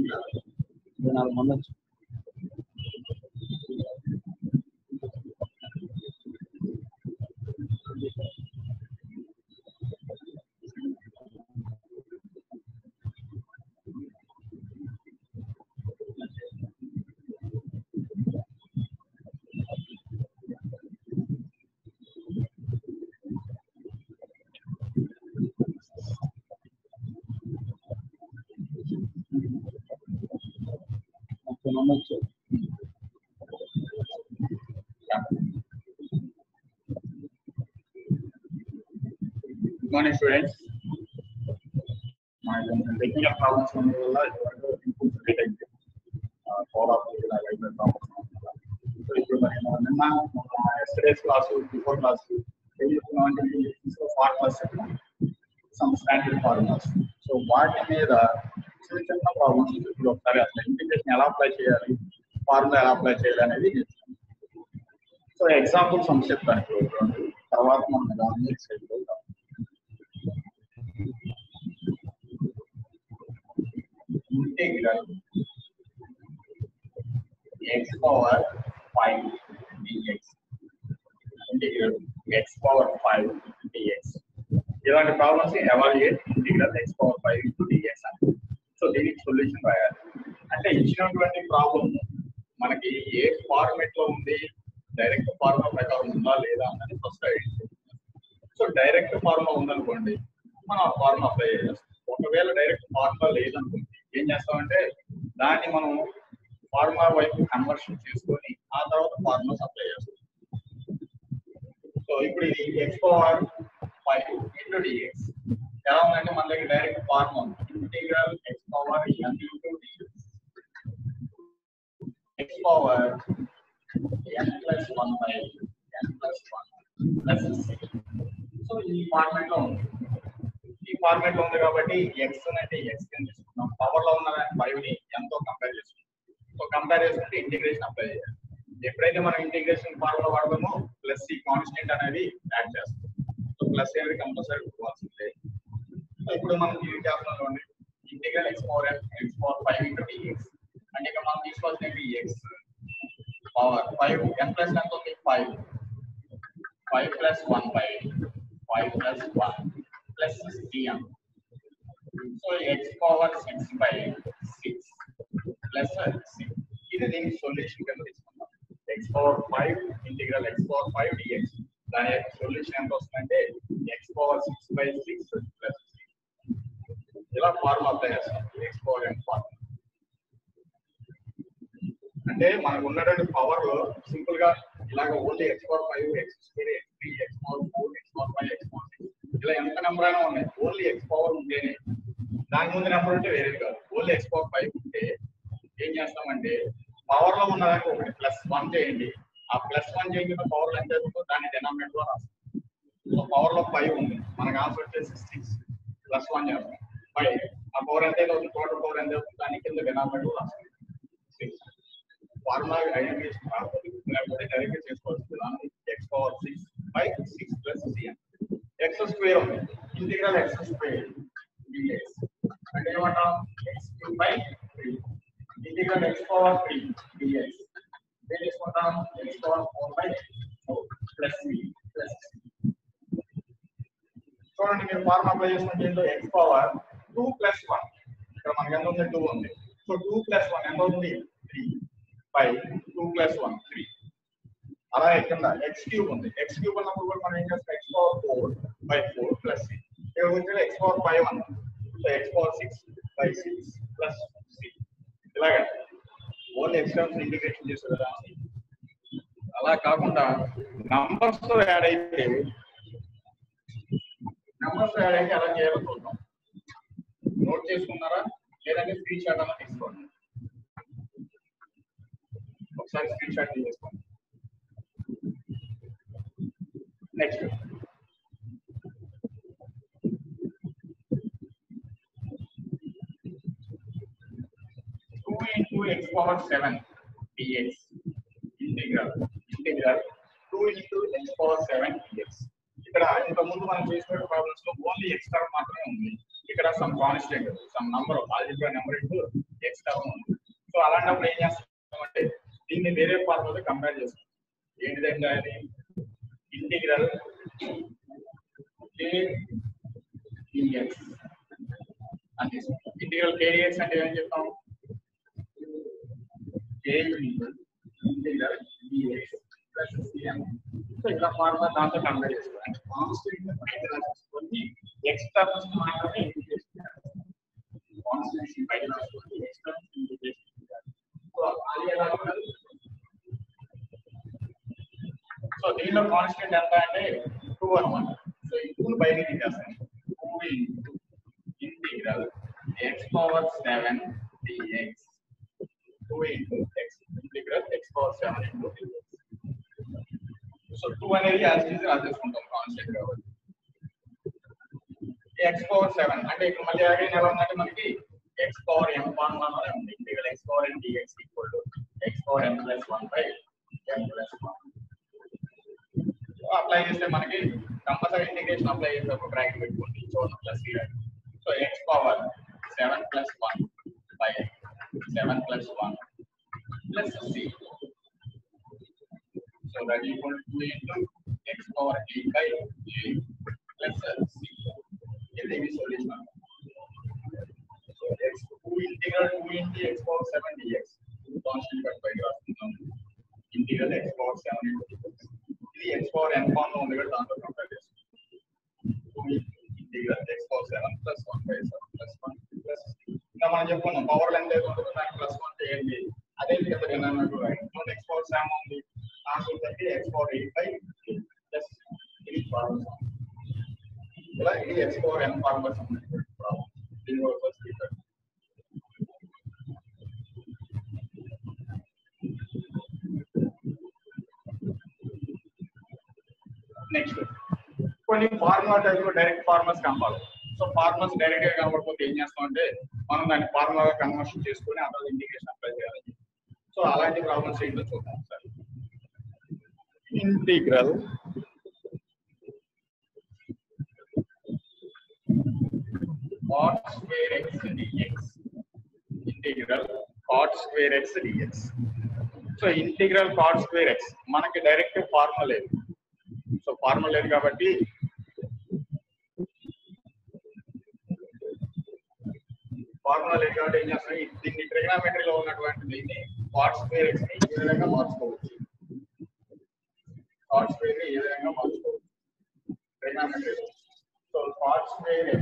ఇరవై నాలుగు మంది వచ్చి ముప్పై మంది వచ్చారు గుడ్ మార్నింగ్ స్టూడెంట్స్ మన టెక్నికల్ ప్రాబ్లమ్స్ ఉన్న వల్ల ఇదివరకు ఇన్పుట్స్ లేట్ అయింది four of library problems so ఇప్పుడు మరి మనం నిన్న ఎస్టర్డేస్ క్లాస్ బిఫోర్ క్లాస్ ఏం చెప్తున్నాం అంటే ఫార్ములాస్ చెప్పినాం సమ్ స్టాండర్డ్ ఫార్ములాస్ సో వాటి మీద చిన్న చిన్న ప్రాబ్లమ్స్ ఇప్పుడు ఒకసారి అసలు ఇంటిగ్రేషన్ ఎలా అప్లై చేయాలి ఫార్ములా ఎలా అప్లై చేయాలి అనేది చెప్తాం సో ఎగ్జాంపుల్ సమ్స్ చెప్తాను ఇప్పుడు రెండు. తర్వాత మనం దాని మీద సైడ్ వెళ్దాం integral x power 5 dx integral x power 5 dx ఇలాంటి problems evaluate integral x power 5 into dx అని సో దీనికి సొల్యూషన్ రాయాలి అంటే ఇచ్చినటువంటి ప్రాబ్లమ్ మనకి ఏ ఫార్మెట్ లో ఉంది డైరెక్ట్ ఫార్ములా ప్రకారం ఉందా లేదా అన్నది first identify so direct formula ఉందనుకోండి మనం ఆ ఫార్ములా అప్లై చేస్తాం ఒకవేళ డైరెక్ట్ ఫార్ములా లేదనుకోండి ఏం చేస్తామంటే దాన్ని మనం ఫార్ములా వైపు కన్వర్షన్ చేసుకొని ఆ తర్వాత ఫార్ములాస్ అప్లై చేస్తాం సో ఇప్పుడు ఇది x power five into dx ఎలా ఉందంటే మన దగ్గర direct formula integral x power n into dx x power n plus one by n plus one plus so ఈ ఫార్మాట్ లో ఉంది ఈ ఫార్మాట్ లో ఉంది కాబట్టి ఎక్స్ అంటే ఎక్స్ కింద తీసుకున్నాం పవర్ లో ఉన్న ఫైవ్ ని ఎంతో కంపేర్ చేసుకుంటాం సో కంపేర్ చేసుకుంటే ఇంటిగ్రేషన్ అప్లై చేయాలి ఎప్పుడైతే మనం ఇంటిగ్రేషన్ ఫార్ములా వాడతామో ప్లస్ ఈ కాన్స్టెంట్ అనేది యాడ్ చేస్తాం సో ప్లస్ అనేది కంపల్సరీ ఇవ్వాల్సిందే సో ఇప్పుడు మనం ఏం చేస్తున్నాం చూడండి integral x power x power five into dx అంటే ఇక్కడ మనం తీసుకోవాల్సిన x power five n plus ఎంత ఉంది five five plus one by five plus one plus CM so x power six by six plus six ఇది దీనికి solution కింద తీసుకుందాం x power five integral x power five dx దాని యొక్క solution ఎంత వస్తుందంటే x power six by six plus ఇలా formula apply చేస్తాం ఎక్స్ పవర్ ఎన్ ఫార్ములా అంటే మనకు ఉన్నటువంటి పవర్ లో సింపుల్ గా ఇలాగ only x power five x square x three x power four x power five x power six ఇలా ఎంత నెంబర్ అయినా ఉన్నాయి ఓన్లీ ఎక్స్ పవర్ ఉంటేనే దాని ముందు నెంబర్ ఉంటే వేరేది కాదు ఓన్లీ ఎక్స్ పవర్ ఫైవ్ ఉంటే ఏం చేస్తామంటే పవర్ లో ఉన్నదానికి ఒకటి ప్లస్ వన్ చేయండి ఆ ప్లస్ వన్ చేయకుండా పవర్ లో ఎంత అవుతుందో దాన్ని డినామినేటర్ లో రాస్తాం సో పవర్ లో ఫైవ్ ఉంది మనకు ఆన్సర్ వచ్చేసి సిక్స్ ప్లస్ వన్ చేస్తాం ఫైవ్ ఆ పవర్ ఎంత అవుతుంది టోటల్ పవర్ ఎంత అవుతుంది దాని కింద డినామినేటర్ రాస్తాం సిక్స్ ఫార్ములా ఐడెంటిఫికేషన్ రాకపోతే లేకపోతే డైరెక్ట్ చేసుకోవచ్చు దాన్ని x power six by six plus CN x square ఉంది ఇంటిగ్రల్ ఎక్స్ స్క్వేర్ డిఎక్స్ అంటే ఏమంటాం x cube by three integral x power three dx ఏం తీసుకుంటాం x power four by four plus c plus చూడండి మీరు formula apply చేసుకుంటే ఏంటో x power two plus one ఇక్కడ మనకి ఎంత ఉంది టూ ఉంది సో టూ ప్లస్ వన్ ఎంత అవుతుంది three by two plus one three అలా కింద ఎక్స్ క్యూబ్ ఉంది ఎక్స్ క్యూబ్ ఉన్నప్పుడు కూడా మనం ఏం చేస్తాం x power four by four plus c ఇక్కడ వచ్చి ఎక్స్ పవర్ ఫైవ్ అన్న so x power six by six plus c ఇలాగే ఓన్లీ ఎక్స్టర్మ్స్ ఇంటిగ్రేషన్ చేసే కదా అలా కాకుండా నంబర్స్ తో యాడ్ అయితే నంబర్స్ యాడ్ అయితే అలా చేయాలో చూద్దాం నోట్ చేసుకున్నారా లేదంటే స్క్రీన్ షాట్ అన్న తీసుకోండి ఒకసారి స్క్రీన్ షాట్ తీసుకోండి next two into x power seven dx integral integral two into x power seven dx ఇక్కడ ఇంత ముందు మనం చేసిన ప్రాబ్లమ్స్ లో ఓన్లీ ఎక్స్ టర్మ్ మాత్రమే ఉంది ఇక్కడ some constant some number algebra number into x term ఉంది సో అలాంటప్పుడు ఏం చేస్తామంటే దీన్ని వేరే ఫార్ములా కంపేర్ చేస్తాం ఏంటిదంటే అది ఇంటిగ్రల్ కే డిఎక్స్ అని తీసుకుంటాం ఇంటిగ్రల్ కేడిఎక్స్ అంటే ఏం చెప్తాం k integral dx plus CM so ఇలా ఫార్ములా దాంతో కంపేర్ చేసుకోవాలి కాన్స్టెంట్ బయట రాసుకొని ఎక్స్ టర్మ్స్ మాత్రమే ఇంటిగ్రేట్ చేయాలి కాన్స్టెంట్ బయట రాసుకొని ఎక్స్ టర్మ్స్ ఇంటిగ్రేట్ చేయాలి సో అది ఎలా ఉంటుంది సో దీనిలో కాన్స్టెంట్ ఎంత అంటే టూ అనమాట సో ఈ టూ బయట తీసేస్తాను two into integral x power seven dx two into x integral x power seven into so two అనేది యాజ్ ఈజ్ రాసేసుకుంటాం కాన్స్టెంట్ కాబట్టి ఎక్స్ పవర్ సెవెన్ అంటే ఇక్కడ మళ్ళీ అగైన్ ఎలా ఉందంటే మనకి x power m one one అనే ఉంది integral x power n dx equal to x power n plus one by n plus one apply చేస్తే మనకి కంపల్సరీ ఇంటిగ్రేషన్ అప్లై చేసేటప్పుడు బ్రాకెట్ పెట్టుకుంటే చూడండి plus so x power seven plus one by seven plus one plus c so that equal to into x power eight by eight plus c ఇది ఇది solution so x two integral two into x power seven dx constant cut by రాస్తున్నాం integral x power seven into ఇది x power n form లో ఉంది కదా దాంట్లో compare చేస్తాం integral x power seven plus one by seven plus one plus ఇంకా మనం చెప్పుకున్నాం పవర్ లెంత్ ఏదో ఉంటుందో దానికి ప్లస్ వన్ చేయండి అదే కదా డినామినేటర్ ఎక్స్ పవర్ సెవెన్ ఉంది దాంట్లో వచ్చి x power eight by plus ఇది ఫార్ములా ఇలా ఇది ఎక్స్ పవర్ ఎన్ ఫార్ములాస్ ఉన్నాయి దీని ఫస్ట్ ఇక్కడ నెక్స్ట్ కొన్ని ఫార్ములా టైప్ డైరెక్ట్ ఫార్మర్స్ కనపాలి సో ఫార్మర్స్ డైరెక్ట్ గా కనపడకపోతే ఏం చేస్తాం అంటే మనం దాన్ని ఫార్ములా కన్వర్షన్ చేసుకొని ఆ తర్వాత ఇంటిగ్రేషన్ అప్లై చేయాలి సో అలాంటి ప్రాబ్లమ్స్ ఏంటో చూద్దాం sir integral cot square x dx integral cot square x dx so integral cot square x మనకి డైరెక్ట్ ఫార్ములా లేదు సో ఫార్ములా లేదు కాబట్టి ఫార్ములా లేదు కాబట్టి ఏం చేస్తాం ఈ- దీన్ని ట్రిగనామెట్రీలో ఉన్నటువంటి దీన్ని cot square x ని ఈ విధంగా మార్చుకోవచ్చు cot square ని ఈ విధంగా మార్చుకోవచ్చు ట్రిగనామెట్రీలో so cot square x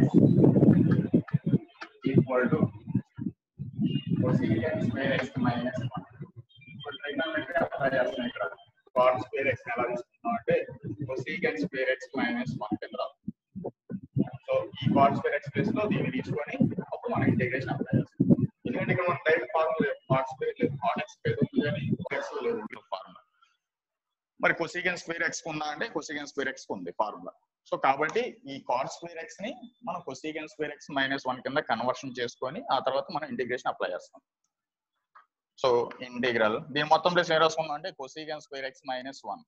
equal to cosecant square x minus 1 ఇప్పుడు ట్రిగనామెట్రీ అప్లై చేస్తున్నాం ఇక్కడ cot square x ని ఎలా తీసుకుంటున్నాం అంటే cosecant square x minus 1 కింద రాస్తాం సో ఈ cot square x ప్లేస్ లో దీన్ని తీసుకొని అప్పుడు మనం ఇంటిగ్రేషన్ అప్లై చేస్తాం ఎందుకంటే ఇక్కడ మనం డైరెక్ట్ ఫార్ములా లేదు cot square లేదు cot x స్క్వేర్ ఉంది కానీ x లేదు ఫార్ములా మరి కొసిగన్ స్క్వేర్ ఎక్స్ ఉందా అంటే కొసిగన్ స్క్వేర్ ఎక్స్ ఉంది ఫార్ములా సో కాబట్టి ఈ కాట్ స్క్వేర్ ఎక్స్ ని మనం cosecant square x minus one కింద కన్వర్షన్ చేసుకొని ఆ తర్వాత మనం ఇంటిగ్రేషన్ అప్లై చేస్తాం సో ఇంటిగ్రల్ దీని మొత్తం ప్లేస్ ఏం రాసుకుందాం అంటే cosecant square x minus one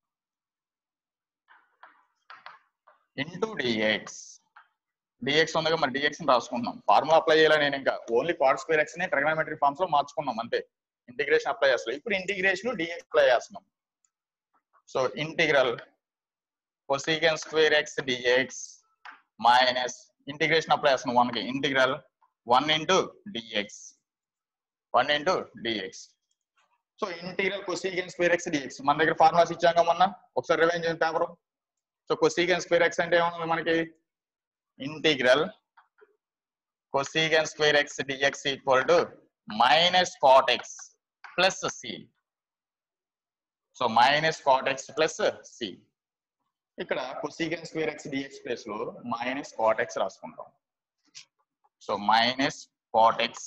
into dx dx ఉందిగా మరి డిఎక్స్ రాసుకుంటున్నాం ఫార్ములా అప్లై చేయాలి నేను ఇంకా ఓన్లీ కాట్ స్క్వేర్ ఎక్స్ ని ట్రిగనమెట్రీ ఫార్మ్స్ లో మార్చుకున్నాం అంతే ఇంటిగ్రేషన్ అప్లై చేస్తాం ఇప్పుడు ఇంటిగ్రేషన్ డిఎక్స్ అప్లై చేస్తున్నాం so integral cosecant square x dx minus integration apply చేస్తున్నాం వన్ కి integral one into dx one into dx so integral cosecant square x dx మన దగ్గర ఫార్ములాస్ ఇచ్చాక మొన్న ఒకసారి రివైండ్ చేయండి paper so cosecant square x అంటే ఏమన్నా మనకి integral cosecant square x dx equal to minus cot x plus c so minus cot x plus c ఇక్కడ cosecant square x dx place లో మైనస్ కాట్ ఎక్స్ రాసుకుంటాం so minus cot x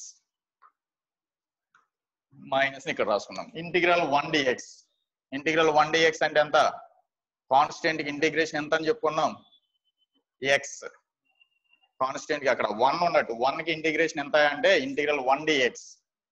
minus ఇక్కడ రాసుకుందాం integral one dx integral one dx అంటే ఎంత constant integration ఎంత అని చెప్పుకున్నాం ఎక్స్ కాన్స్టెంట్ అక్కడ వన్ ఉన్నట్టు వన్ కి ఇంటిగ్రేషన్ ఎంత అంటే integral one dx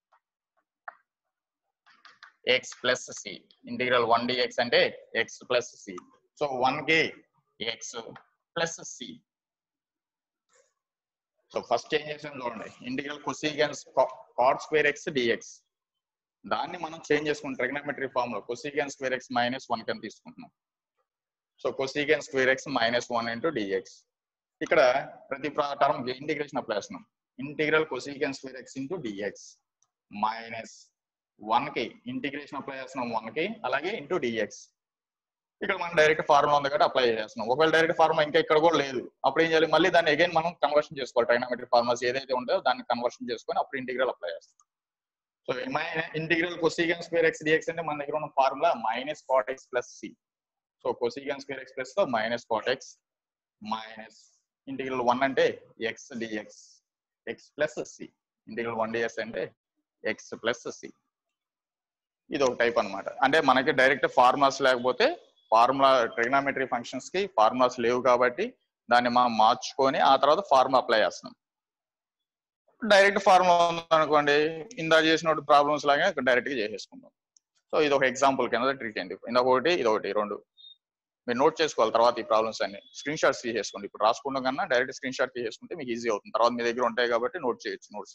x plus c integral one dx అంటే x plus c so one కి x plus c so first ఏం చేసాం చూడండి integral cosecants cot square x dx దాన్ని మనం చేంజ్ చేసుకుంటాం ట్రిగ్నోమెట్రీ ఫార్మ్ లో cosecant square x minus one కింద తీసుకుంటున్నాం so cosecant square x minus one into dx ఇక్కడ ప్రతి టర్మ్ ఇంటిగ్రేషన్ అప్లై చేస్తున్నాం integral cosecant square x into dx minus one కి ఇంటిగ్రేషన్ అప్లై చేస్తున్నాం వన్ కి అలాగే ఇంటూ డిఎక్స్ ఇక్కడ మనం డైరెక్ట్ ఫార్ములా ఉంది కాబట్టి అప్లై చేస్తున్నాం ఒకవేళ డైరెక్ట్ ఫార్ములా ఇంకా ఇక్కడ కూడా లేదు అప్పుడు ఏం చేయాలి మళ్ళీ దాన్ని అగైన్ మనం కన్వర్షన్ చేసుకోవాలి ట్రైనామెట్రీ ఫార్ములాస్ ఏదైతే ఉంటుందో దాన్ని కన్వర్షన్ చేసుకొని అప్పుడు ఇంటిగ్రల్ అప్లై చేస్తాం so integral cosecant square x dx అంటే మన దగ్గర ఉన్న formula minus cot x plus c so cosecant square x plus minus cot x minus integral one అంటే x dx x plus c integral one dx అంటే x plus c ఇది ఒక type అన్నమాట అంటే మనకి డైరెక్ట్ ఫార్ములాస్ లేకపోతే formula trigonometry functions కి formulas లేవు కాబట్టి దాన్ని మనం మార్చుకొని ఆ తర్వాత ఫార్ములా అప్లై చేస్తున్నాం డైరెక్ట్ ఫార్ములా అనుకోండి ఇందా చేసిన ప్రాబ్లమ్స్ లాగా డైరెక్ట్ గా చేసేసుకుంటాం సో ఇది ఒక ఎగ్జాంపుల్ కింద ట్రీట్ అయింది ఇందాక ఒకటి ఇది ఒకటి రెండు మీరు నోట్ చేసుకోవాలి తర్వాత ఈ ప్రాబ్లమ్స్ అన్ని స్క్రీన్ షాట్స్ తీసేసుకోండి ఇప్పుడు రాసుకోవడం కన్నా డైరెక్ట్ స్క్రీన్ షాట్ తీసేసుకుంటే మీకు ఈజీ అవుతుంది తర్వాత మీ దగ్గర ఉంటాయి కాబట్టి నోట్ చేయొచ్చు నోట్స్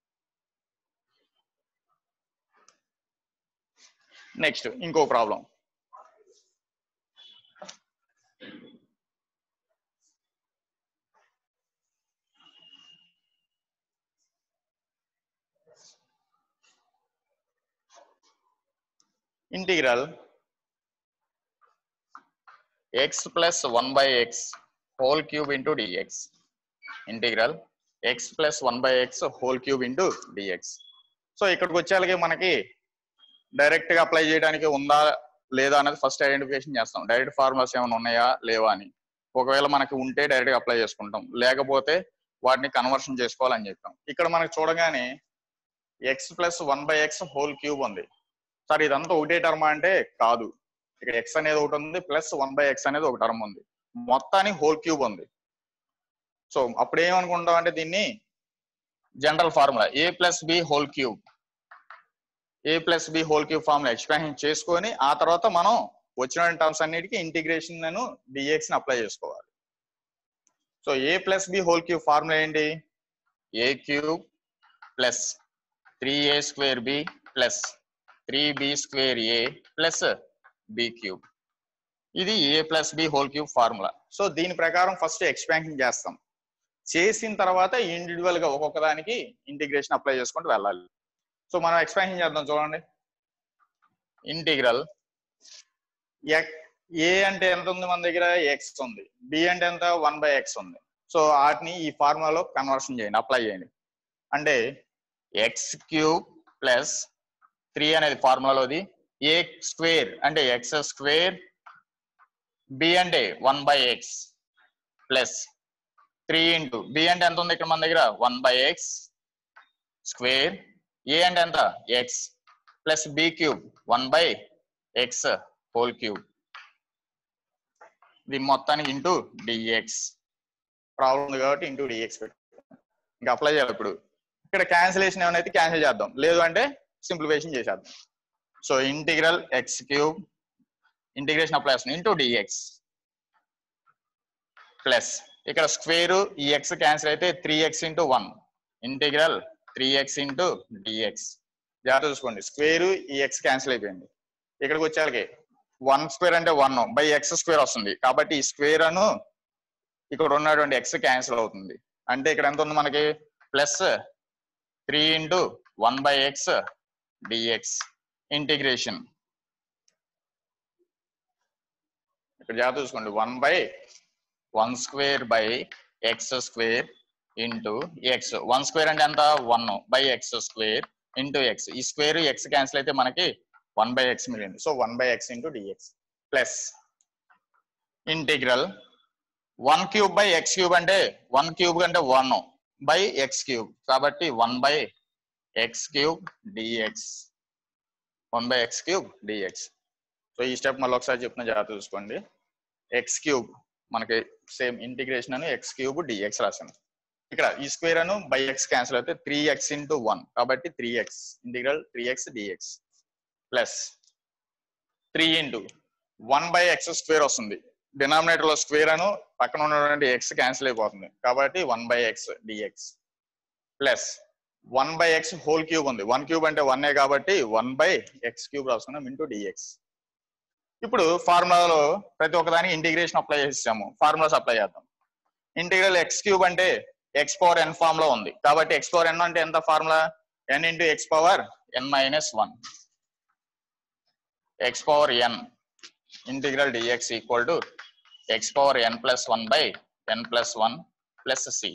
నెక్స్ట్ ఇంకో problem integral x plus 1 by x whole cube into dx integral x plus 1 by x whole cube into dx so ఇక్కడికి వచ్చేళ్ళకి మనకి డైరెక్ట్ గా అప్లై చేయడానికి ఉందా లేదా అనేది ఫస్ట్ ఐడెంటిఫికేషన్ చేస్తాం డైరెక్ట్ ఫార్ములాస్ ఏమైనా ఉన్నాయా లేవా అని ఒకవేళ మనకి ఉంటే డైరెక్ట్ గా అప్లై చేసుకుంటాం లేకపోతే వాటిని కన్వర్షన్ చేసుకోవాలని చెప్పాం ఇక్కడ మనకి చూడగానే x plus one by x whole cube ఉంది సార్ ఇదంతా ఒకటే టర్మ్ అంటే కాదు ఇక్కడ ఎక్స్ అనేది ఒకటి ఉంది ప్లస్ వన్ బై ఎక్స్ అనేది ఒక టర్మ్ ఉంది మొత్తానికి హోల్ క్యూబ్ ఉంది సో అప్పుడు ఏమనుకుంటాం అంటే దీన్ని general formula a plus b whole cube a plus b whole cube formula expansion చేసుకొని ఆ తర్వాత మనం వచ్చిన టర్మ్స్ అన్నిటికీ ఇంటిగ్రేషన్ నేను డిఎక్స్ ని అప్లై చేసుకోవాలి so a plus b whole cube formula ఏంటి a cube plus three a square b plus three b square a plus b cube ఇది a plus b whole cube formula so దీని ప్రకారం first expansion చేస్తాం చేసిన తర్వాత individual గా ఒక్కొక్క దానికి ఇంటిగ్రేషన్ అప్లై చేసుకుంటూ వెళ్ళాలి సో మనం ఎక్స్పాన్షన్ చేద్దాం చూడండి ఇంటిగ్రల్ ఏ అంటే ఎంత ఉంది మన దగ్గర ఎక్స్ ఉంది బి అంటే ఎంత వన్ బై ఎక్స్ ఉంది సో వాటిని ఈ ఫార్ములాలో కన్వర్షన్ చేయండి అప్లై చేయండి అంటే ఎక్స్ క్యూబ్ ప్లస్ త్రీ అనేది ఫార్ములాలోది ఏ స్క్వేర్ అంటే ఎక్స్ స్క్వేర్ బి అంటే one by x plus three into b అంటే ఎంత ఉంది ఇక్కడ మన దగ్గర one by x square a అంటే ఎంత x plus b cube one by x whole cube దీని మొత్తానికి ఇంటూ డిఎక్స్ ప్రాబ్లం ఉంది కాబట్టి ఇంటూ డిఎక్స్ పెట్టు ఇంకా అప్లై చేయాలి ఇప్పుడు ఇక్కడ క్యాన్సిలేషన్ ఏమైనా అయితే క్యాన్సిల్ చేద్దాం లేదు అంటే సింప్లిఫికేషన్ చేసేద్దాం so integral x cube integration apply చేస్తుంది ఇంటూ డిఎక్స్ ప్లస్ ఇక్కడ స్క్వేర్ ఈ ఎక్స్ క్యాన్సిల్ అయితే three x into one integral three x into dx జాగ్రత్త చూసుకోండి స్క్వేర్ ఈ ఎక్స్ క్యాన్సిల్ అయిపోయింది ఇక్కడికి వచ్చేళ్ళకి వన్ స్క్వేర్ అంటే వన్ బై ఎక్స్ స్క్వేర్ వస్తుంది కాబట్టి ఈ స్క్వేర్ అను ఇక్కడ ఉన్నటువంటి ఎక్స్ క్యాన్సిల్ అవుతుంది అంటే ఇక్కడ ఎంత ఉంది మనకి plus three into one by x dx integration ఇక్కడ జాగ్రత్త చూసుకోండి one by one square by x square into x one square అంటే ఎంత one by x square into x ఈ స్క్వేర్ ఎక్స్ క్యాన్సిల్ అయితే మనకి వన్ బై ఎక్స్ మిగిలింది so one by x into dx plus integral one cube by x cube అంటే one cube అంటే one by x cube కాబట్టి one by x cube dx one by x cube dx so ఈ step మళ్ళీ ఒకసారి చెప్తున్నా జాగ్రత్త చూసుకోండి x cube మనకి సేమ్ ఇంటిగ్రేషన్ అని ఎక్స్ క్యూబ్ డిఎక్స్ రాశాను ఇక్కడ ఈ స్క్వేర్ అను బై ఎక్స్ క్యాన్సిల్ అయితే త్రీ ఎక్స్ ఇంటూ వన్ కాబట్టి three x integral three x dx plus three into one by x square వస్తుంది డినామినేటర్ లో స్క్వేర్ అను పక్కన ఉన్నటువంటి ఎక్స్ క్యాన్సిల్ అయిపోతుంది కాబట్టి one by x dx plus one by x whole cube ఉంది one cube అంటే వన్ ఏ కాబట్టి వన్ బై ఎక్స్ క్యూబ్ రాసుకున్నాం ఇంటూ డిఎక్స్ ఇప్పుడు ఫార్ములాలో ప్రతి ఒక్కదానికి ఇంటిగ్రేషన్ అప్లై చేసాము ఫార్ములాస్ అప్లై చేద్దాం ఇంటిగ్రల్ ఎక్స్ క్యూబ్ అంటే ఎక్స్ పవర్ ఎన్ ఫామ్ లో ఉంది కాబట్టి ఎక్స్ పవర్ ఎన్ అంటే ఎంత formula n into x power n minus one x power n integral dx equal to x power n plus one by n plus one plus c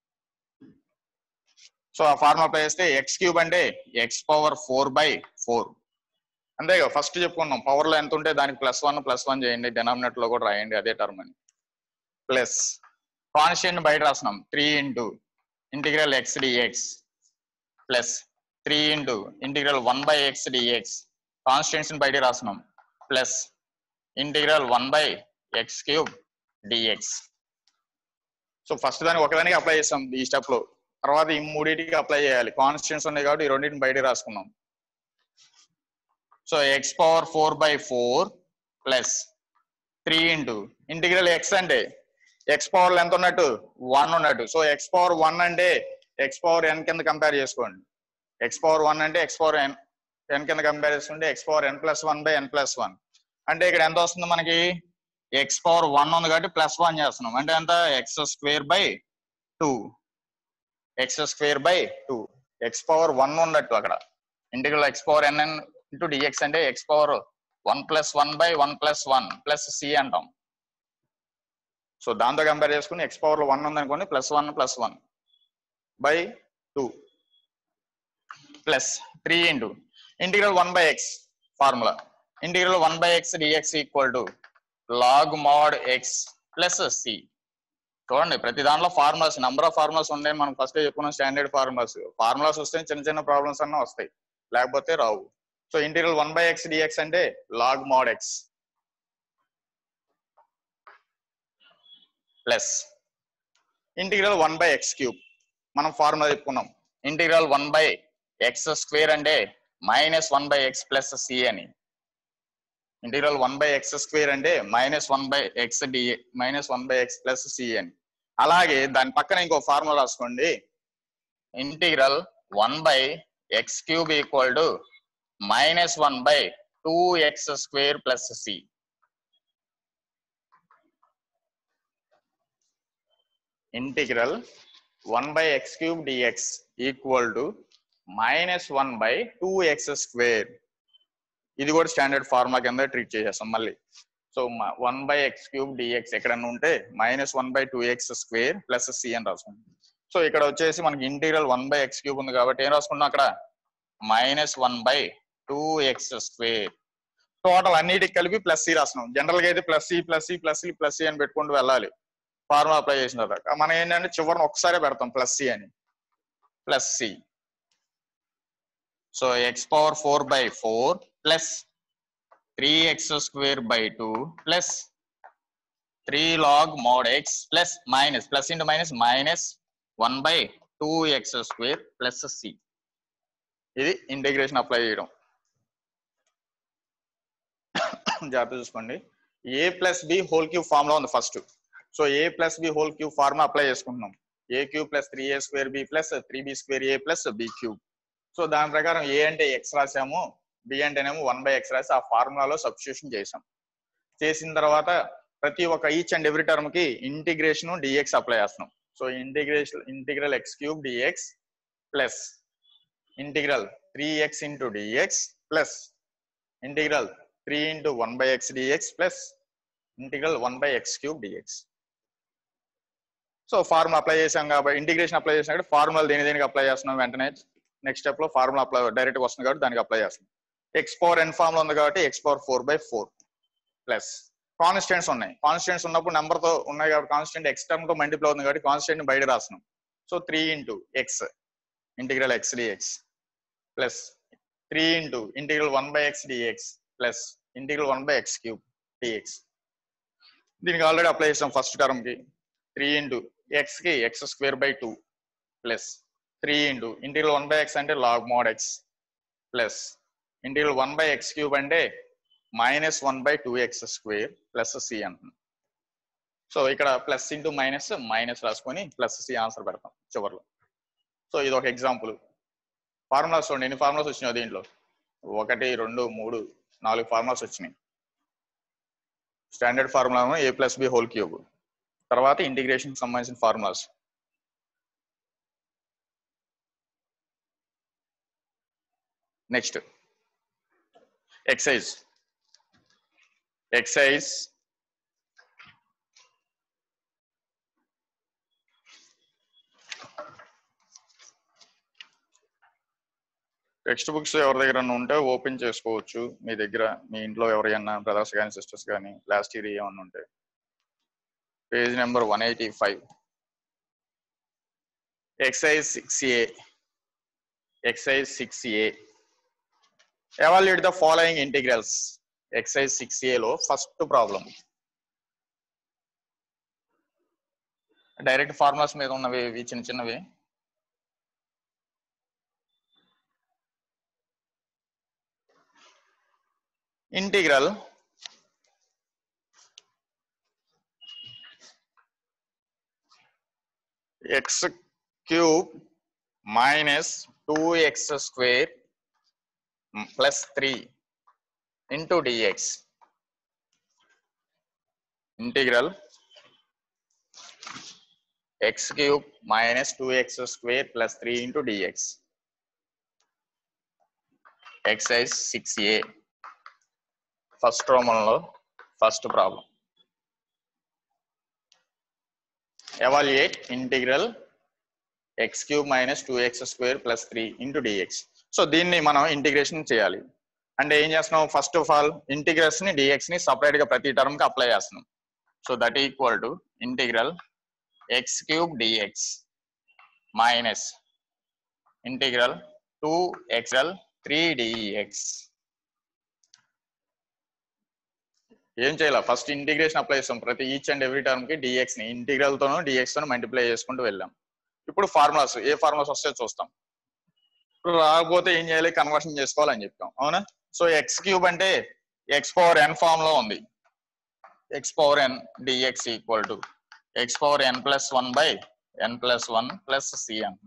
so ఆ formula apply చేస్తే x cube అంటే x power four by four అంతే first చెప్పుకున్నాం power లో ఎంత ఉంటే దానికి plus one plus one చేయండి డినామినేటర్ లో కూడా రాయండి అదే టర్మ్ అని ప్లస్ కాన్స్టెంట్ బయట రాస్తున్నాం three into integral x dx plus three into integral one by x dx constants బయట రాస్తున్నాం plus integral one by x cube dx so first దానికి ఒకదానికి అప్లై చేస్తాం ఈ స్టెప్ లో తర్వాత ఈ మూడింటికి అప్లై చేయాలి కాన్స్టెంట్స్ ఉన్నాయి కాబట్టి ఈ రెండింటిని బయట రాసుకున్నాం so x power four by four plus three into integral x అంటే ఎక్స్ పవర్ ఎంత ఉన్నట్టు వన్ ఉన్నట్టు సో ఎక్స్ పవర్ వన్ అంటే ఎక్స్ పవర్ ఎన్ కింద కంపేర్ చేసుకోండి ఎక్స్ పవర్ వన్ అంటే ఎక్స్ పవర్ ఎన్ ఎన్ కింద కంపేర్ చేసుకుంటే x power n plus one by n plus one అంటే ఇక్కడ ఎంత వస్తుంది మనకి ఎక్స్ పవర్ వన్ ఉంది కాబట్టి ప్లస్ వన్ చేస్తున్నాం అంటే ఎంత x square by two x square by two x power one ఉన్నట్టు అక్కడ integral x power n n into dx అంటే x power one plus one by one plus one plus c అంటాం so దాంతో compare చేసుకుని x power లో one ఉందనుకోండి plus one plus one by two plus three into integral one by x formula integral one by x dx equal to log mod x plus c చూడండి ప్రతి దాంట్లో formulas number of formulas ఉన్నాయి మనం first చెప్పుకున్నాం standard formulas formulas వస్తే చిన్న చిన్న problems అన్న వస్తాయి లేకపోతే రావు so integral one by x dx అంటే log mod x plus integral one by x cube మనం ఫార్ములా చెప్పుకున్నాం integral one by x square అంటే minus one by x plus c అని integral one by x square అంటే minus one by x d minus one by x plus c అని అలాగే దాని పక్కన ఇంకో ఫార్ములా రాసుకోండి integral one by x cube equal to minus one by two x square plus c integral one by x cube dx equal to minus one by two x square ఇది కూడా standard formula కింద treat చేసేస్తాం మళ్ళీ so one by x cube dx ఎక్కడన్నా ఉంటే minus one by two x square plus c అని రాసుకుంటాం so ఇక్కడ వచ్చేసి మనకి integral one by x cube ఉంది కాబట్టి ఏం రాసుకున్నాం అక్కడ minus one by two x square total అన్నిటికి కలిపి ప్లస్ సి రాస్తున్నాం జనరల్ గా అయితే plus c plus c plus c plus c అని పెట్టుకుంటూ వెళ్ళాలి ఫార్ములా అప్లై చేసిన తర్వాత మనం ఏంటంటే చివరిని ఒకసారి పెడతాం ప్లస్ సి అని plus c so x power four by four plus three x square by two plus three log mod x plus minus plus into minus minus one by two x square plus c ఇది integration apply చేయడం జాగ్రత్త చూసుకోండి a plus b whole cube form లో ఉంది first so a plus b whole cube form apply చేసుకుంటున్నాం a cube plus three a square b plus three b square a plus b cube so దాని ప్రకారం a అంటే x రాసాము b అంటేనేమో one by x రాసి ఆ ఫార్ములాలో substitution చేసాం చేసిన తర్వాత ప్రతి ఒక్క ఈచ్ అండ్ ఎవ్రీ టర్మ్ కి ఇంటిగ్రేషన్ డిఎక్స్ అప్లై చేస్తున్నాం so integration integral x cube dx plus integral three x into dx plus integral three into one by x dx plus integral one by x cube dx so formula apply చేసాం కాబట్టి integration apply చేసాం కాబట్టి formula దేని దేనికి apply చేస్తున్నాం వెంటనే next step లో formula apply direct వస్తుంది కాబట్టి దానికి అప్లై చేస్తున్నాం ఎక్స్ పవర్ ఎన్ ఫార్మ్ లో ఉంది కాబట్టి x power four by four plus constants ఉన్నాయి కాన్స్టెంట్స్ ఉన్నప్పుడు నెంబర్ తో ఉన్నాయి కాబట్టి కాన్స్టెంట్ ఎక్స్ టర్మ్ తో మల్టిప్లై ఉంది కాబట్టి కాన్స్టెంట్ బయట రాస్తున్నాం so three into x integral x dx plus three into integral one by x dx plus integral one by x cube dx దీనికి ఆల్రెడీ అప్లై చేసాం ఫస్ట్ టర్మ్ కి త్రీ ఇంటూ ఎక్స్ కి x square by two plus three into integral one by x అంటే log mod x plus integral one by x cube అంటే minus one by two x square plus c అంటున్నాం so ఇక్కడ plus into minus minus రాసుకొని plus c answer పెడతాం చివరిలో so ఇది ఒక example formulas చూడండి ఎన్ని ఫార్ములాస్ వచ్చినాయి దీంట్లో ఒకటి రెండు మూడు నాలుగు ఫార్ములాస్ వచ్చినాయి standard formula a plus b whole cube తర్వాత ఇంటిగ్రేషన్ సంబంధించిన formulas next exercise exercise textbooks ఎవరి దగ్గర ఉంటే ఓపెన్ చేసుకోవచ్చు మీ దగ్గర మీ ఇంట్లో ఎవరైనా బ్రదర్స్ కానీ సిస్టర్స్ కానీ లాస్ట్ ఇయర్ ఏమన్నా ఉంటే page number one eighty five exercise six a exercise six a evaluate the following integrals exercise six ఏలో ఫస్ట్ ప్రాబ్లం డైరెక్ట్ ఫార్ములాస్ మీద ఉన్నవి ఇవి చిన్న చిన్నవి integral x cube minus two x square plus three into dx integral x cube minus two x square plus three into dx exercise six a first రోమంలో first problem evaluate integral x cube minus two x square plus three into dx so దీన్ని మనం integration చేయాలి అంటే ఏం చేస్తున్నాం first of all integrals ని dx ని separate గా ప్రతి టర్మ్ కి అప్లై చేస్తున్నాం so that equal to integral x cube dx minus integral two ఎక్స్ఎల్ త్రీ డిఎక్స్ ఏం చేయాలి ఫస్ట్ ఇంటిగ్రేషన్ అప్లై చేస్తాం ప్రతి ఈచ్ అండ్ ఎవ్రీ టర్మ్ కి డిఎక్స్ ని ఇంటిగ్రల్ తోను డిఎక్స్ తోను మల్టిప్లై చేసుకుంటూ వెళ్ళాం ఇప్పుడు ఫార్ములాస్ ఏ ఫార్ములాస్ వస్తే చూస్తాం ఇప్పుడు రాకపోతే ఏం చేయాలి కన్వర్షన్ చేసుకోవాలని చెప్తాం అవునా సో ఎక్స్ క్యూబ్ అంటే ఎక్స్ పవర్ ఎన్ ఫామ్ లో ఉంది x power n dx equal to x power n plus one by n plus one plus c అంటున్నాం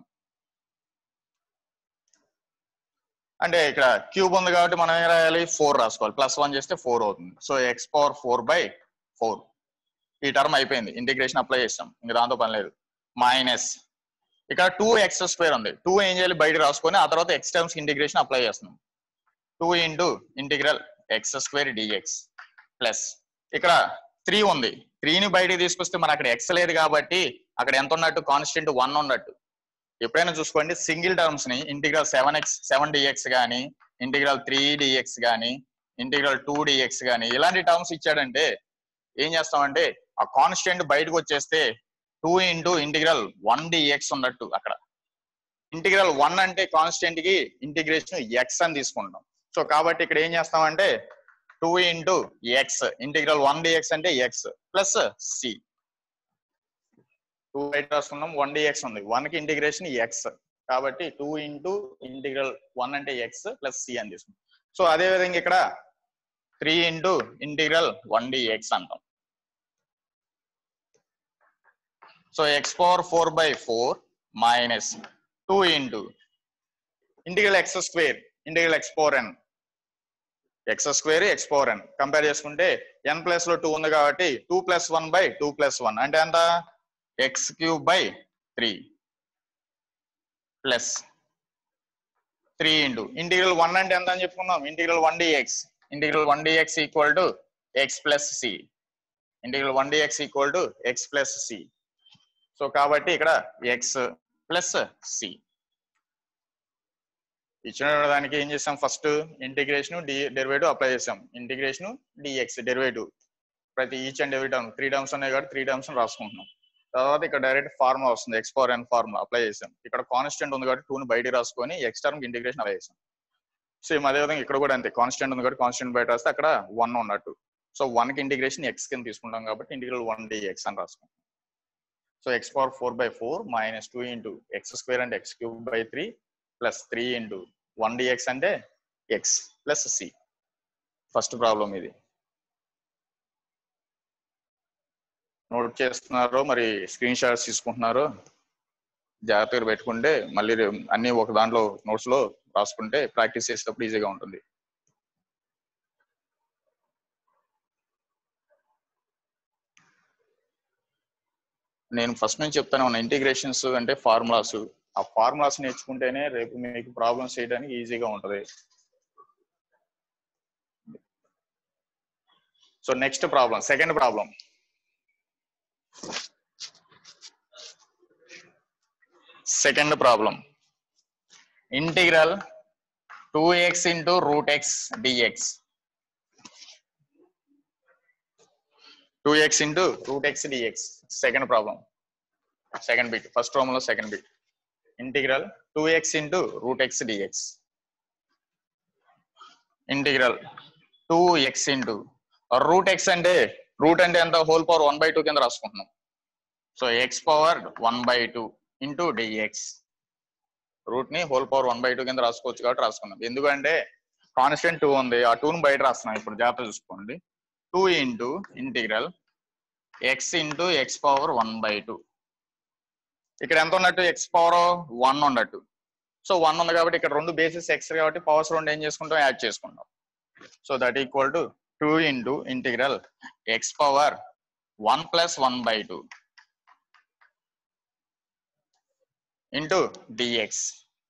అంటే ఇక్కడ క్యూబ్ ఉంది కాబట్టి మనం ఏం రాయాలి ఫోర్ రాసుకోవాలి ప్లస్ వన్ చేస్తే ఫోర్ అవుతుంది so x power four by four ఈ టర్మ్ అయిపోయింది ఇంటిగ్రేషన్ అప్లై చేస్తాం ఇంక దాంతో పని లేదు మైనస్ ఇక్కడ టూ ఎక్స్ స్క్వేర్ ఉంది టూ ఏం చేయాలి బయట రాసుకొని ఆ తర్వాత ఎక్స్ టర్మ్స్ ఇంటిగ్రేషన్ అప్లై చేస్తున్నాం two into integral x square dx plus ఇక్కడ త్రీ ఉంది త్రీని బయటికి తీసుకొస్తే మన అక్కడ ఎక్స్ లేదు కాబట్టి అక్కడ ఎంత ఉన్నట్టు కాన్స్టెంట్ వన్ ఉన్నట్టు ఎప్పుడైనా చూసుకోండి సింగిల్ టర్మ్స్ ని integral seven x seven dx కానీ ఇంటిగ్రల్ త్రీ డిఎక్స్ కానీ ఇంటిగ్రల్ టూ డిఎక్స్ కానీ ఇలాంటి టర్మ్స్ ఇచ్చాడంటే ఏం చేస్తామంటే ఆ కాన్స్టెంట్ బయటకు వచ్చేస్తే two into integral one dx ఉన్నట్టు అక్కడ ఇంటిగ్రల్ వన్ అంటే కాన్స్టెంట్ కి ఇంటిగ్రేషన్ ఎక్స్ అని తీసుకుంటాం సో కాబట్టి ఇక్కడ ఏం చేస్తామంటే two into x integral one dx అంటే ఎక్స్ ప్లస్ సి టూ బయట రాసుకున్నాం వన్ డిఎక్స్ ఉంది వన్ కి ఇంటిగ్రేషన్ ఎక్స్ కాబట్టి టూ ఇంటూ ఇంటిగ్రల్ వన్ అంటే ఎక్స్ ప్లస్ సి అని తీసుకున్నాం సో అదే విధంగా ఇక్కడ three into integral one dx అంటాం so x power four by four minus two into integral x square integral x power n x square x power n compare చేసుకుంటే n plus లో two ఉంది కాబట్టి two plus one by two plus one అంటే ఎంత x cube by three plus three into integral one అంటే ఎంత అని చెప్పుకున్నాం integral one dx integral one dx equal to x plus c integral one dx equal to x plus c so కాబట్టి ఇక్కడ X plus c ఇచ్చిన దానికి ఏం చేసాం first integration d derivative apply చేసాం ఇంటిగ్రేషన్ డిఎక్స్ డెరివేటివ్ ప్రతి each and every term three terms ఉన్నాయి కాబట్టి త్రీ టర్మ్స్ రాసుకుంటున్నాం తర్వాత ఇక్కడ డైరెక్ట్ ఫార్ములా వస్తుంది x power n formula apply చేసాం ఇక్కడ కాన్స్టెంట్ ఉంది కాబట్టి టూ ని బయట రాసుకొని ఎక్స్ టర్మ్ ఇంటిగ్రేషన్ అప్లై చేసాం సేమ్ అదేవిధంగా ఇక్కడ కూడా అంతే కాన్స్టెంట్ ఉంది కాబట్టి కాన్స్టెంట్ బయట రాస్తే అక్కడ వన్ ఉన్నట్టు సో వన్ కి ఇంటిగ్రేషన్ ఎక్స్ కింద తీసుకుంటాం కాబట్టి ఇంటిగ్రల్ వన్ డి ఎక్స్ అని రాసుకుంటాం so x power four by four minus two into x square అంటే x cube by three plus three into one dx అంటే x plus c first problem ఇది note చేస్తున్నారో మరి స్క్రీన్ షాట్స్ తీసుకుంటున్నారో జాగ్రత్తగా పెట్టుకుంటే మళ్ళీ రే- అన్ని ఒక దాంట్లో నోట్స్ లో రాసుకుంటే ప్రాక్టీస్ చేసేటప్పుడు ఈజీగా ఉంటుంది నేను ఫస్ట్ నుంచి చెప్తాను ఉన్న ఇంటిగ్రేషన్స్ అంటే ఫార్ములాస్ ఆ ఫార్ములాస్ నేర్చుకుంటేనే రేపు మీకు ప్రాబ్లమ్స్ చేయడానికి ఈజీగా ఉంటుంది so next problem second problem second problem integral two x into root x dx two x into root x dx second problem second bit first రోమ్ లో second bit integral two x into root x dx integral two x into root x అంటే root అంటే ఎంత whole power one by two కింద రాసుకుంటున్నాం so x power one by two into dx root ని whole power one by two కింద రాసుకోవచ్చు కాబట్టి రాసుకున్నాం ఎందుకంటే కాన్స్టెంట్ టూ ఉంది ఆ టూని బయట రాస్తున్నాం ఇప్పుడు జాగ్రత్త చూసుకోండి two into integral x into x power one by two ఇక్కడ ఎంత ఉన్నట్టు ఎక్స్ పవర్ వన్ ఉన్నట్టు సో వన్ ఉంది కాబట్టి ఇక్కడ రెండు బేసిస్ ఎక్స్ కాబట్టి పవర్స్ రెండు ఏం చేసుకుంటాం యాడ్ చేసుకుంటాం so that equal to two into integral x power one plus one by two into dx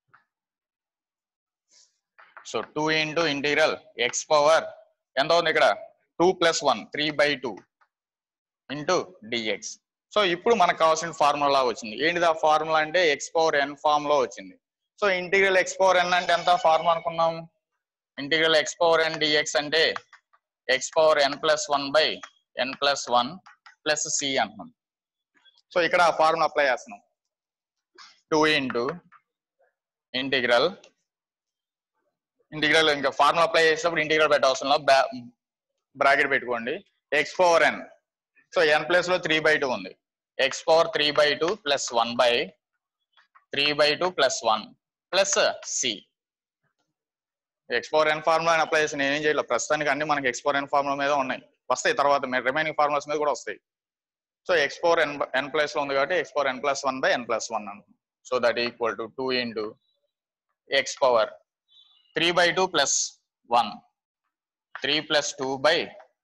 so two into integral x power ఎంత ఉంది ఇక్కడ two plus one three by two into dx so ఇప్పుడు మనకు కావాల్సిన formula వచ్చింది ఏంటిది ఆ formula అంటే ఎక్స్ పవర్ ఎన్ ఫార్మ్ లో వచ్చింది so integral x power n అంటే ఎంత ఫార్ములా అనుకున్నాం integral x power n dx అంటే x power n plus one by n plus one plus c అంటున్నాం సో ఇక్కడ ఆ ఫార్ములా అప్లై చేస్తున్నాం టూ ఇంటూ ఇంటిగ్రల్ ఇంటిగ్రల్ ఇంకా ఫార్ములా అప్లై చేసేటప్పుడు ఇంటిగ్రల్ పెట్టవసరం బ్రాకెట్ పెట్టుకోండి x power n so n plus లో త్రీ బై టూ ఉంది x power three by two plus one by three by two plus one plus c x power n formula apply చేసి నేనేం చేయలేదు ప్రస్తుతానికి అన్ని మనకి ఎక్స్ పవర్ ఎన్ ఫార్ములా మీద ఉన్నాయి వస్తాయి తర్వాత రిమైనింగ్ ఫార్ములాస్ మీద కూడా వస్తాయి so x power n n plus లో ఉంది కాబట్టి x power n plus one by n plus one అంటున్నాం so that equal to two into x power three by two plus one three plus two by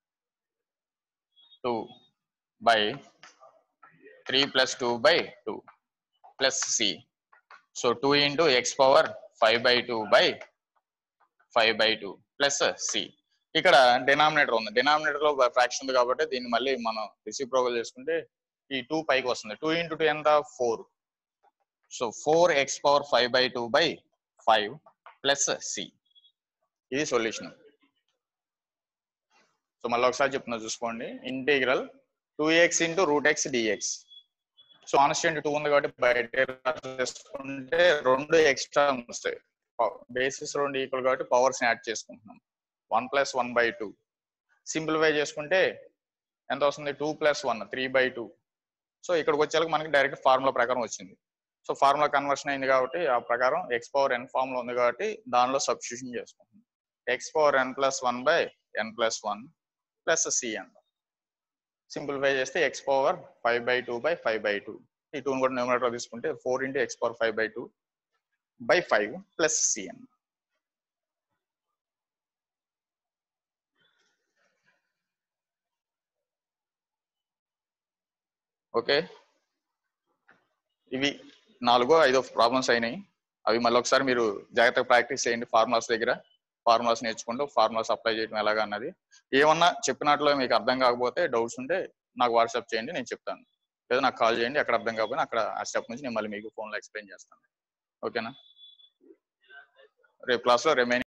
two by three plus two by two plus c so two into x power five by two by five by two plus c ఇక్కడ denominator ఉంది denominator లో fraction ఉంది కాబట్టి దీన్ని మళ్ళీ మనం reciprocal చేసుకుంటే ఈ టూ పైకి వస్తుంది టూ ఇంటూ టూ ఎంత four so four x power five by two by five plus c ఇది సొల్యూషన్ సో మళ్ళీ ఒకసారి చెప్తున్నా చూసుకోండి integral two x into root x dx so constant two ఉంది కాబట్టి బయట చేసుకుంటే రెండు ఎక్స్ట్రా వస్తాయి బేసిస్ రెండు ఈక్వల్ కాబట్టి పవర్స్ యాడ్ చేసుకుంటున్నాం one plus one by two simplify చేసుకుంటే ఎంత వస్తుంది two plus one three by two so ఇక్కడికి వచ్చేలకు మనకి డైరెక్ట్ ఫార్ములా ప్రకారం వచ్చింది సో ఫార్ములా కన్వర్షన్ అయింది కాబట్టి ఆ ప్రకారం ఎక్స్ పవర్ ఎన్ ఫార్ములా ఉంది కాబట్టి దానిలో సబ్స్టిట్యూషన్ చేసుకుంటున్నాం x power n plus one by n plus one plus c అంట సింప్లిఫై చేస్తే x power five by two by five by two ఈ టూ కూడా న్యూమరేటర్ తీసుకుంటే four into x power five by two by five plus c అన్న okay ఇవి నాలుగో ఐదో problems అయినాయి అవి మళ్ళీ ఒకసారి మీరు జాగ్రత్తగా ప్రాక్టీస్ చేయండి ఫార్ములాస్ దగ్గర ఫార్ములాస్ నేర్చుకుంటూ ఫార్ములాస్ అప్లై చేయడం ఎలాగా అన్నది ఏమన్నా చెప్పినట్లు మీకు అర్థం కాకపోతే డౌట్స్ ఉంటే నాకు వాట్సాప్ చేయండి నేను చెప్తాను లేదా నాకు కాల్ చేయండి అక్కడ అర్థం కాకపోయినా అక్కడ ఆ స్టెప్ నుంచి నేను మళ్ళీ మీకు ఫోన్లో ఎక్స్ప్లెయిన్ చేస్తాను ఓకేనా రేపు క్లాస్లో రిమైనింగ్